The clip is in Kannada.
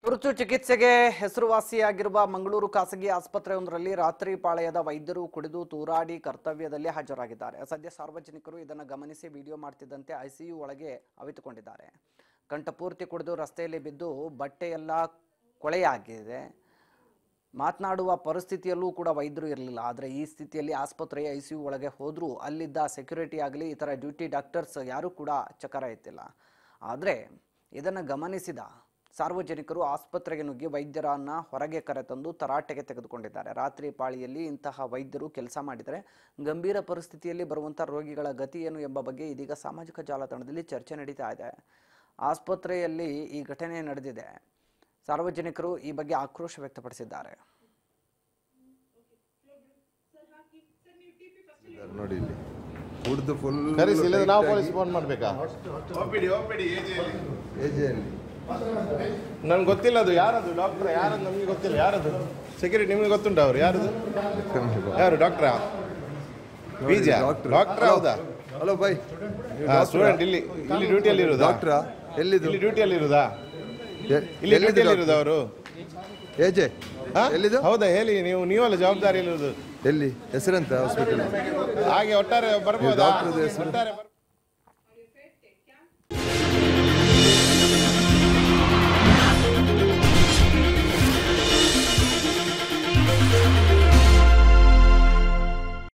ತುರ್ತು ಚಿಕಿತ್ಸೆಗೆ ಹೆಸರುವಾಸಿಯಾಗಿರುವ ಮಂಗಳೂರು ಖಾಸಗಿ ಆಸ್ಪತ್ರೆಯೊಂದರಲ್ಲಿ ರಾತ್ರಿ ಪಾಳೆಯದ ವೈದ್ಯರು ಕುಡಿದು ತೂರಾಡಿ ಕರ್ತವ್ಯದಲ್ಲಿ ಹಾಜರಾಗಿದ್ದಾರೆ ಸದ್ಯ ಸಾರ್ವಜನಿಕರು ಇದನ್ನು ಗಮನಿಸಿ ವಿಡಿಯೋ ಮಾಡ್ತಿದ್ದಂತೆ ಐಸಿಯು ಒಳಗೆ ಅವಿತುಕೊಂಡಿದ್ದಾರೆ ಕಂಠಪೂರ್ತಿ ಕುಡಿದು ರಸ್ತೆಯಲ್ಲಿ ಬಿದ್ದು ಬಟ್ಟೆಯೆಲ್ಲ ಕೊಳೆಯಾಗಿದೆ ಮಾತನಾಡುವ ಪರಿಸ್ಥಿತಿಯಲ್ಲೂ ಕೂಡ ವೈದ್ಯರು ಇರಲಿಲ್ಲ ಆದರೆ ಈ ಸ್ಥಿತಿಯಲ್ಲಿ ಆಸ್ಪತ್ರೆಯ ಐ ಸಿ ಯು ಒಳಗೆ ಹೋದರೂ ಅಲ್ಲಿದ್ದ ಸೆಕ್ಯೂರಿಟಿ ಆಗಲಿ ಇತರ ಡ್ಯೂಟಿ ಡಾಕ್ಟರ್ಸ್ ಯಾರೂ ಕೂಡ ಚಕರ ಎತ್ತಿಲ್ಲ ಆದರೆ ಇದನ್ನು ಗಮನಿಸಿದ ಸಾರ್ವಜನಿಕರು ಆಸ್ಪತ್ರೆಗೆ ನುಗ್ಗಿ ವೈದ್ಯರನ್ನ ಹೊರಗೆ ಕರೆತಂದು ತರಾಟೆಗೆ ತೆಗೆದುಕೊಂಡಿದ್ದಾರೆ ರಾತ್ರಿ ಪಾಳಿಯಲ್ಲಿ ಇಂತಹ ವೈದ್ಯರು ಕೆಲಸ ಮಾಡಿದರೆ ಗಂಭೀರ ಪರಿಸ್ಥಿತಿಯಲ್ಲಿ ಬರುವಂಥ ರೋಗಿಗಳ ಗತಿ ಏನು ಎಂಬ ಬಗ್ಗೆ ಇದೀಗ ಸಾಮಾಜಿಕ ಜಾಲತಾಣದಲ್ಲಿ ಚರ್ಚೆ ನಡೀತಾ ಇದೆ ಆಸ್ಪತ್ರೆಯಲ್ಲಿ ಈ ಘಟನೆ ನಡೆದಿದೆ ಸಾರ್ವಜನಿಕರು ಈ ಬಗ್ಗೆ ಆಕ್ರೋಶ ವ್ಯಕ್ತಪಡಿಸಿದ್ದಾರೆ ನೋಡಿ ಇಲ್ಲಿ ಕುಡ್ದು ಫುಲ್ ಕರೆಸಿ ಇಲ್ಲದ್ರೆ ನಾವು ಪೊಲೀಸ್ ಫೋನ್ ಮಾಡಬೇಕಾ ಏಜೆಯಲ್ಲಿ ನನ್ಗೆ ಗೊತ್ತಿಲ್ಲ ಅದು ಯಾರದು ಡಾಕ್ಟರ್ ಯಾರದು ನಮಗೆ ಗೊತ್ತಿಲ್ಲ ಯಾರದು ಸೆಕ್ಯೂರಿಟಿ ನಿಮಗೆ ಗೊತ್ತುಂಟ ಅವರು ಯಾರದು ಯಾರು ಡಾಕ್ಟ್ರಾ ಬೀಜ ಡಾಕ್ಟರ್ ಹೌದಾ ಹಲೋ ಬೈ ಸ್ಟೂಡೆಂಟ್ ಇಲ್ಲಿ ಇಲ್ಲಿ ಡ್ಯೂಟಿಯಲ್ಲಿ ಇರುದಾ ಡಾಕ್ಟ್ರಾ ಎಲ್ಲಿದು ಇಲ್ಲಿ ಡ್ಯೂಟಿಯಲ್ಲಿ ಇರುದಾ ಎ- ಇಲ್ಲಿ ಎಲ್ಲಿದು ಡ್ಯೂಟಿಯಲ್ಲಿ ಡಾಕ್ಟ್ರು? ಇರುದಾ ಅವರು ಏಜೆ ಎಲ್ಲಿದು ಹೌದಾ ಹೇಳಿ ನೀವು ನೀವಲ್ಲ ಜವಾಬ್ದಾರಿ ಇರುವುದು ಎಲ್ಲಿ ಹೆಸರೆಂತ ಹಾಸ್ಪಿಟಲ್ ಹಾಗೆ ಒಟ್ಟಾರೆ ಬರ್ಬೋದಾ ಡಾಕ್ಟ್ರದ್ದು ಹೆಸರು? ಒಟ್ಟಾರೆ ಬರ್-